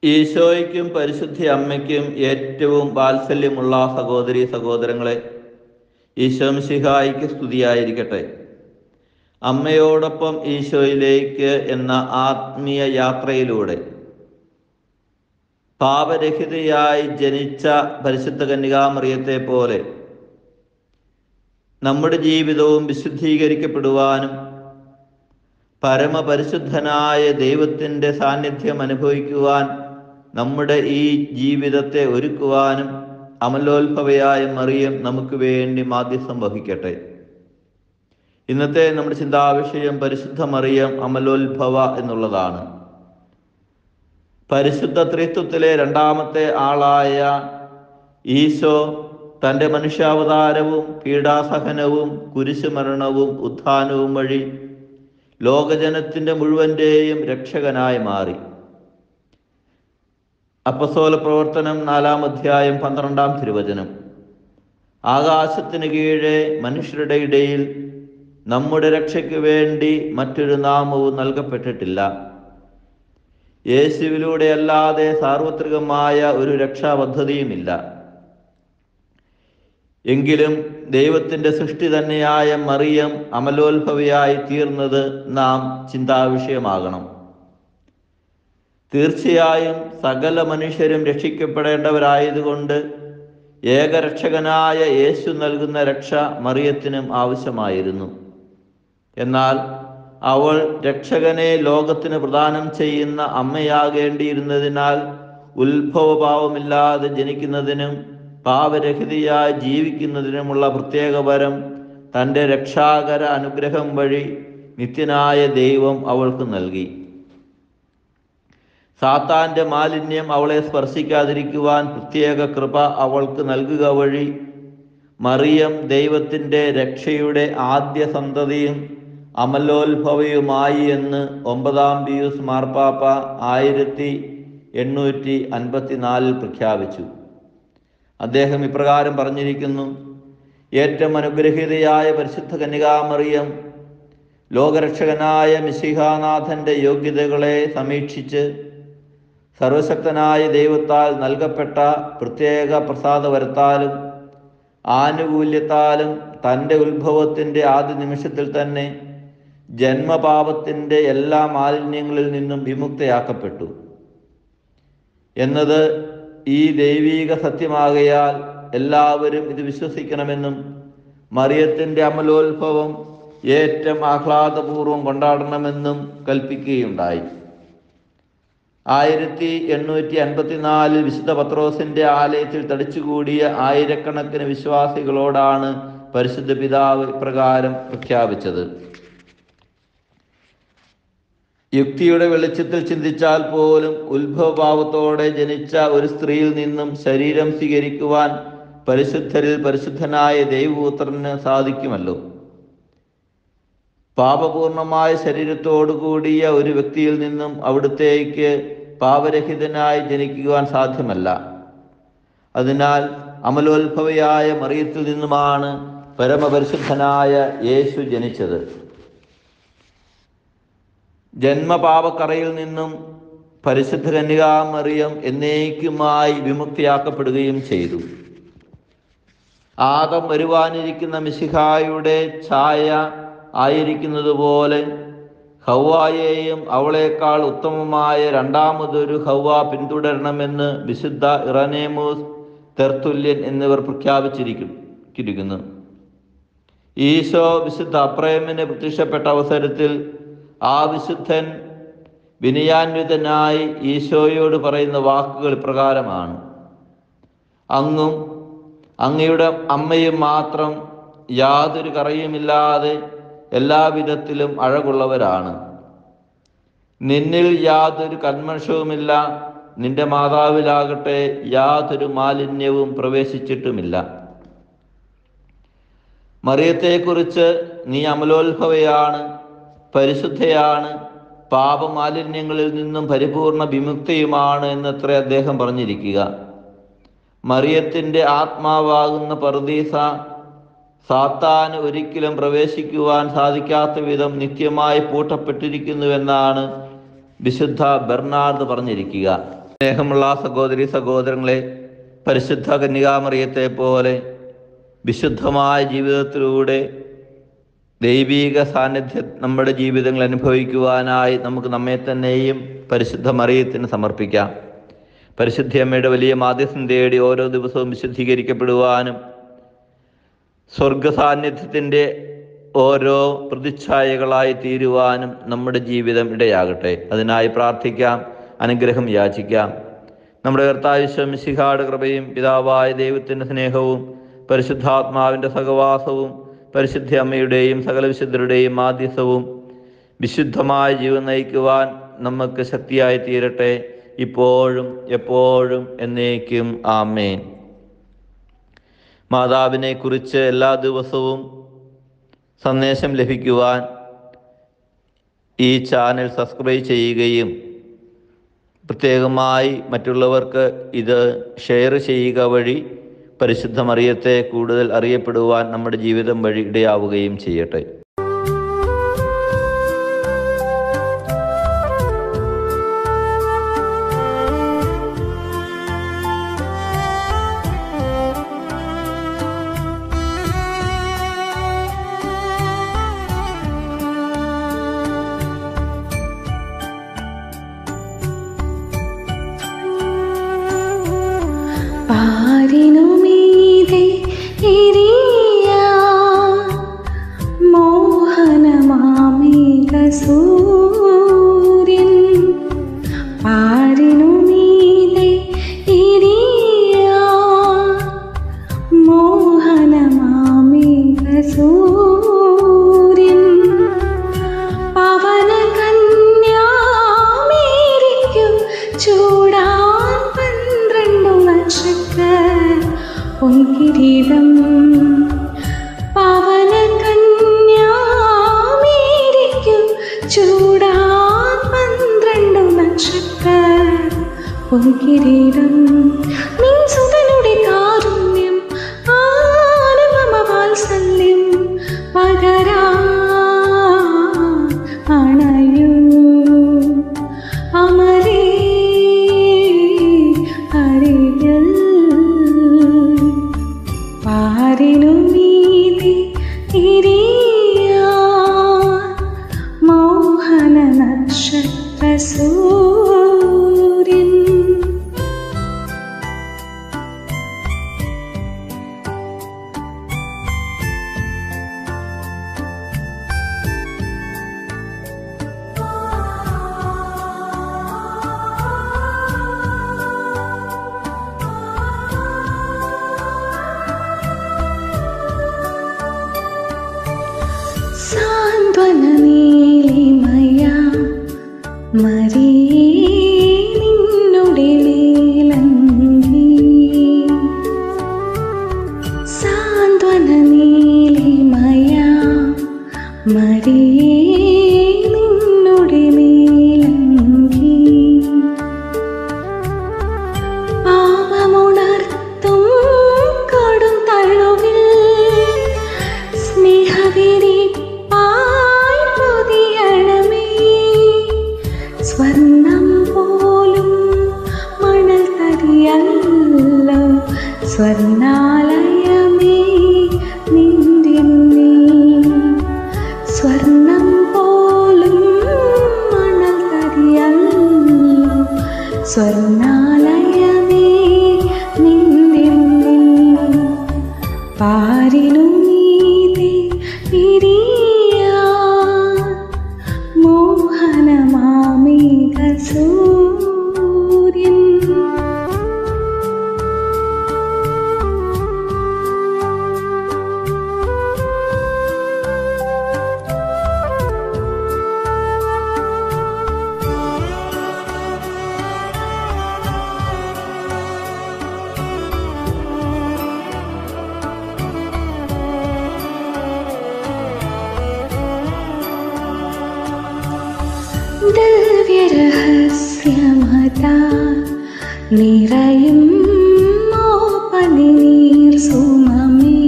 ഈശോയ്ക്കും പരിശുദ്ധി അമ്മയ്ക്കും ഏറ്റവും വാത്സല്യമുള്ള സഹോദരി സഹോദരങ്ങളെ ഈശോ മിശിഹായിക്ക് സ്തുതിയായിരിക്കട്ടെ അമ്മയോടൊപ്പം ഈശോയിലേക്ക് എന്ന ആത്മീയ യാത്രയിലൂടെ പാപരഹിതയായി ജനിച്ച പരിശുദ്ധ കന്യകാമറിയത്തെ പോലെ നമ്മുടെ ജീവിതവും വിശുദ്ധീകരിക്കപ്പെടുവാനും പരമപരിശുദ്ധനായ ദൈവത്തിൻ്റെ സാന്നിധ്യം അനുഭവിക്കുവാൻ നമ്മുടെ ഈ ജീവിതത്തെ ഒരുക്കുവാനും അമലോത്ഭവയായ മറിയം നമുക്ക് വേണ്ടി മാധ്യസ്ഥം വഹിക്കട്ടെ ഇന്നത്തെ നമ്മുടെ ചിന്താവിഷയം പരിശുദ്ധ മറിയം അമലോത്ഭവ എന്നുള്ളതാണ് പരിശുദ്ധ ത്രിത്വത്തിലെ രണ്ടാമത്തെ ആളായ ഈശോ തൻ്റെ മനുഷ്യാവതാരവും പീഡാസഹനവും കുരിശുമരണവും ഉത്ഥാനവും വഴി ലോകജനത്തിൻ്റെ മുഴുവൻ്റെയും രക്ഷകനായി മാറി അപ്പസോല പ്രവർത്തനം നാലാം അധ്യായം പന്ത്രണ്ടാം തിരുവചനം ആകാശത്തിന് കീഴെ മനുഷ്യരുടെ ഇടയിൽ നമ്മുടെ രക്ഷയ്ക്ക് വേണ്ടി മറ്റൊരു നാമവും നൽകപ്പെട്ടിട്ടില്ല യേശുവിലൂടെ അല്ലാതെ സാർവത്രികമായ ഒരു രക്ഷാപദ്ധതിയുമില്ല എങ്കിലും ദൈവത്തിൻ്റെ സൃഷ്ടി തന്നെയായ മറിയം അമലോത്ഭവയായി തീർന്നത് നാം ചിന്താവിഷയമാകണം തീർച്ചയായും സകല മനുഷ്യരും രക്ഷിക്കപ്പെടേണ്ടവരായതുകൊണ്ട് ഏകരക്ഷകനായ യേശു നൽകുന്ന രക്ഷ മറിയത്തിനും ആവശ്യമായിരുന്നു എന്നാൽ അവൾ രക്ഷകനെ ലോകത്തിന് പ്രദാനം ചെയ്യുന്ന അമ്മയാകേണ്ടിയിരുന്നതിനാൽ ഉത്ഭവഭാവമില്ലാതെ ജനിക്കുന്നതിനും പാപരഹിതയായി ജീവിക്കുന്നതിനുമുള്ള പ്രത്യേക വരം തൻ്റെ രക്ഷാകര അനുഗ്രഹം വഴി നിത്യനായ ദൈവം അവൾക്ക് നൽകി സാത്താന്റെ മാലിന്യം അവളെ സ്പർശിക്കാതിരിക്കുവാൻ പ്രത്യേക കൃപ അവൾക്ക് നൽകുക വഴി മറിയം ദൈവത്തിൻ്റെ രക്ഷയുടെ ആദ്യ സന്തതിയും അമലോത്ഭവയുമായി എന്ന് ഒമ്പതാം പിയൂസ് മാർപ്പാപ്പ ആയിരത്തി എണ്ണൂറ്റി അൻപത്തിനാലിൽ പ്രഖ്യാപിച്ചു അദ്ദേഹം ഇപ്രകാരം പറഞ്ഞിരിക്കുന്നു ഏറ്റവും അനുഗ്രഹീതയായ പരിശുദ്ധ കന്യകാമറിയം ലോകരക്ഷകനായ മിശിഹാനാഥന്റെ യോഗ്യതകളെ സമീക്ഷിച്ച് സർവശക്തനായ ദൈവത്താൽ നൽകപ്പെട്ട പ്രത്യേക പ്രസാദവരത്താലും ആനുകൂല്യത്താലും തൻ്റെ ഉത്ഭവത്തിൻ്റെ ആദ്യ നിമിഷത്തിൽ തന്നെ ജന്മപാപത്തിൻ്റെ എല്ലാ മാലിന്യങ്ങളിൽ നിന്നും വിമുക്തയാക്കപ്പെട്ടു എന്നത് ഈ ദൈവീക സത്യമാകയാൽ എല്ലാവരും ഇത് വിശ്വസിക്കണമെന്നും മറിയത്തിൻ്റെ അമലോത്ഭവം ഏറ്റവും ആഹ്ലാദപൂർവ്വം കൊണ്ടാടണമെന്നും കൽപ്പിക്കുകയുണ്ടായി ആയിരത്തി എണ്ണൂറ്റി അൻപത്തിനാലിൽ വിശുദ്ധ പത്രോസിന്റെ ആലയത്തിൽ തടിച്ചുകൂടിയ ആയിരക്കണക്കിന് വിശ്വാസികളോടാണ് പരിശുദ്ധ പിതാവ് ഇപ്രകാരം പ്രഖ്യാപിച്ചത് യുക്തിയുടെ വെളിച്ചത്തിൽ ചിന്തിച്ചാൽ പോലും ഉത്ഭവഭാവത്തോടെ ജനിച്ച ഒരു സ്ത്രീയിൽ നിന്നും ശരീരം സ്വീകരിക്കുവാൻ പരിശുദ്ധരിൽ പരിശുദ്ധനായ ദൈവപുത്രന് സാധിക്കുമല്ലോ പാപപൂർണമായ ശരീരത്തോടു കൂടിയ ഒരു വ്യക്തിയിൽ നിന്നും അവിടുത്തേക്ക് പാപരഹിതനായി ജനിക്കുവാൻ സാധ്യമല്ല അതിനാൽ അമലോത്ഭവയായ മറിയത്തിൽ നിന്നുമാണ് പരമപരിശുദ്ധനായ യേശു ജനിച്ചത് ജന്മപാപക്കറയിൽ നിന്നും പരിശുദ്ധ കന്യകാമറിയം എന്നേക്കുമായി വിമുക്തിയാക്കപ്പെടുകയും ചെയ്തു ആദം വരുവാനിരിക്കുന്ന മിശിഹായുടെ ഛായ ആയിരിക്കുന്നത് പോലെ ഹൗവായെയും അവളേക്കാൾ ഉത്തമമായ രണ്ടാമതൊരു ഹൗവ പിന്തുടരണമെന്ന് വിശുദ്ധ ഇറനേമൂസ് തെർത്തുല്യൻ എന്നിവർ പ്രഖ്യാപിച്ചിരിക്കുന്നു ഈശോ വിശുദ്ധ അപ്രേമിന് പ്രത്യക്ഷപ്പെട്ട അവസരത്തിൽ ആ വിശുദ്ധൻ വിനയാന്വിതനായി ഈശോയോട് പറയുന്ന വാക്കുകൾ ഇപ്രകാരമാണ് അങ്ങും അങ്ങയുടെ അമ്മയും മാത്രം യാതൊരു കറയുമില്ലാതെ എല്ലാവിധത്തിലും അഴകുള്ളവരാണ് നിന്നിൽ യാതൊരു കന്മഷവുമില്ല നിന്റെ മാതാവിലാകട്ടെ യാതൊരു മാലിന്യവും പ്രവേശിച്ചിട്ടുമില്ല മറിയത്തെക്കുറിച്ച് നീ അമലോത്ഭവയാണ് പരിശുദ്ധയാണ് പാപമാലിന്യങ്ങളിൽ നിന്നും പരിപൂർണ വിമുക്തിയുമാണ് എന്നത്ര അദ്ദേഹം പറഞ്ഞിരിക്കുക മറിയത്തിൻ്റെ ആത്മാവാകുന്ന പർദീസ സാത്താന് ഒരിക്കലും പ്രവേശിക്കുവാൻ സാധിക്കാത്ത വിധം നിത്യമായി പൂട്ടപ്പെട്ടിരിക്കുന്നുവെന്നാണ് വിശുദ്ധ ബെർണാർഡ് പറഞ്ഞിരിക്കുക സ്നേഹമുള്ള സഹോദരി സഹോദരങ്ങളെ പരിശുദ്ധ കന്യകാമറിയത്തെ പോലെ വിശുദ്ധമായ ജീവിതത്തിലൂടെ ദൈവീക സാന്നിധ്യം നമ്മുടെ ജീവിതങ്ങൾ അനുഭവിക്കുവാനായി നമുക്ക് നമ്മെ തന്നെയും പരിശുദ്ധ മറിയത്തിന് സമർപ്പിക്കാം പരിശുദ്ധ അമ്മയുടെ വലിയ മാധ്യസ്ഥം തേടി ഓരോ ദിവസവും വിശുദ്ധീകരിക്കപ്പെടുവാനും സ്വർഗ സാന്നിധ്യത്തിൻ്റെ ഓരോ പ്രതിച്ഛായകളായി തീരുവാനും നമ്മുടെ ജീവിതം ഇടയാകട്ടെ അതിനായി പ്രാർത്ഥിക്കാം അനുഗ്രഹം യാചിക്കാം നമ്മുടെ കർത്താവിശ്വം ശിഖാട് കൃപയും പിതാവായ ദൈവത്തിൻ്റെ സ്നേഹവും പരിശുദ്ധാത്മാവിൻ്റെ സഹവാസവും പരിശുദ്ധ അമ്മയുടെയും സകല വിശുദ്ധരുടെയും മാധ്യസ്ഥവും വിശുദ്ധമായ ജീവൻ നയിക്കുവാൻ നമുക്ക് ശക്തിയായി തീരട്ടെ ഇപ്പോഴും എപ്പോഴും എന്നേക്കും ആമേൻ മാതാവിനെ കുറിച്ച് എല്ലാ ദിവസവും സന്ദേശം ലഭിക്കുവാൻ ഈ ചാനൽ സബ്സ്ക്രൈബ് ചെയ്യുകയും പ്രത്യേകമായി മറ്റുള്ളവർക്ക് ഇത് ഷെയർ ചെയ്യുക വഴി പരിശുദ്ധ മറിയത്തെ കൂടുതൽ അറിയപ്പെടുവാൻ നമ്മുടെ ജീവിതം വഴി ഇടയാവുകയും ചെയ്യട്ടെ പാരിനുമീതെ എരിയ മോഹനമാമേക സൂര്യൻ പാരിനുമീതെ എരിയ മോഹനമാമേക സൂര്യൻ പവന കന്യാമേരിക്കും ചൂടാൻ പന്ത്രണ്ടു നക്ഷത്ര പൊൻകിരീടം പവന കന്യാമേരിക്കും ചൂടാൻ പന്ത്രണ്ടു നക്ഷത്ര പൊൻകിരീടം നിൻ സുതനുടെ കാരുണ്യം ആനമമ വാത്സല്യം പകരാ അണയൂ അമരേ അരികിൽ പാരിനു നീതി ഇരിയ മോഹന നക്ഷത്ര സൂര്യൻ സാന്ത്വന നീലിമയ മരിയേ നിന്നുടെ മേലങ്കി സാന്ത്വന നീലിമയ മരിയേ നിന്നുടെ മേലങ്കി പാപമുണർത്തും കൊടും തഴുവിൽ സ്നേഹവിരിപ്പായി പൊതിയണമേ സ്വർണം പോലും മണൽ തരിയല്ലോ സ്വർണാലയമേ നിന്റെ നീ സ്വർണം പോലും മണൽ തരിയല്ലോ സ്വർണാലയമേ നിന്റെ മുന്നിൽ പാരിനു നീതി ഇരിയ മോഹനമാമേക സൂര്യൻ ദിവ്യരഹസ്യമതാ നിറയും മോപനീർ സുമമേ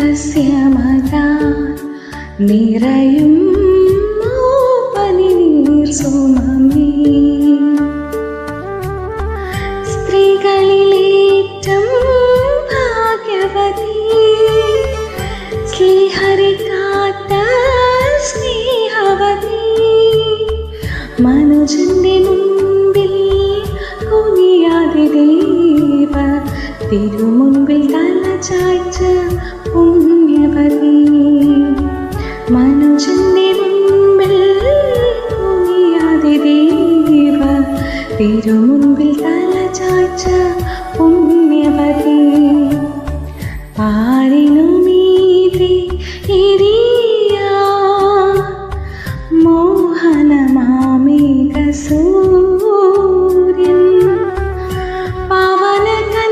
ദിവ്യരഹസ്യമതാ നിറയും മോപനീർ സുമമേ സ്ത്രീകളിലേറ്റം ഭാഗ്യവതി ശ്രീഹരി കാത്ത സ്നേഹവതി മനുജന്റെ മുൻപിൽ കുനിയാതെ ദേവ തിരുമുൻപിൽ തല ചായ്ച്ച പുണ്യവതി മനുജന്റെ മുൻപിൽ കുനിയാതെ ദേവ തിരുമുൻപിൽ തല ചായ്ച്ച പുണ്യവതി പാരിനു മീതെ ഇരിയ മോഹനമാമേഘ സൂര്യൻ പവന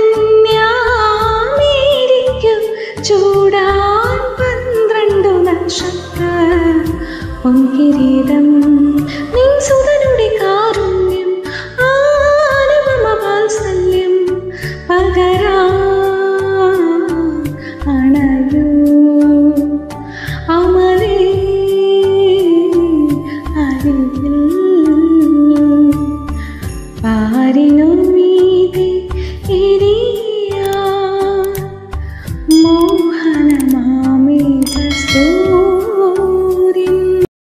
കന്യാമേരിക്കു ചൂടാൻ പന്ത്രണ്ടു നക്ഷത്ര പൊൻകിരീടം നീ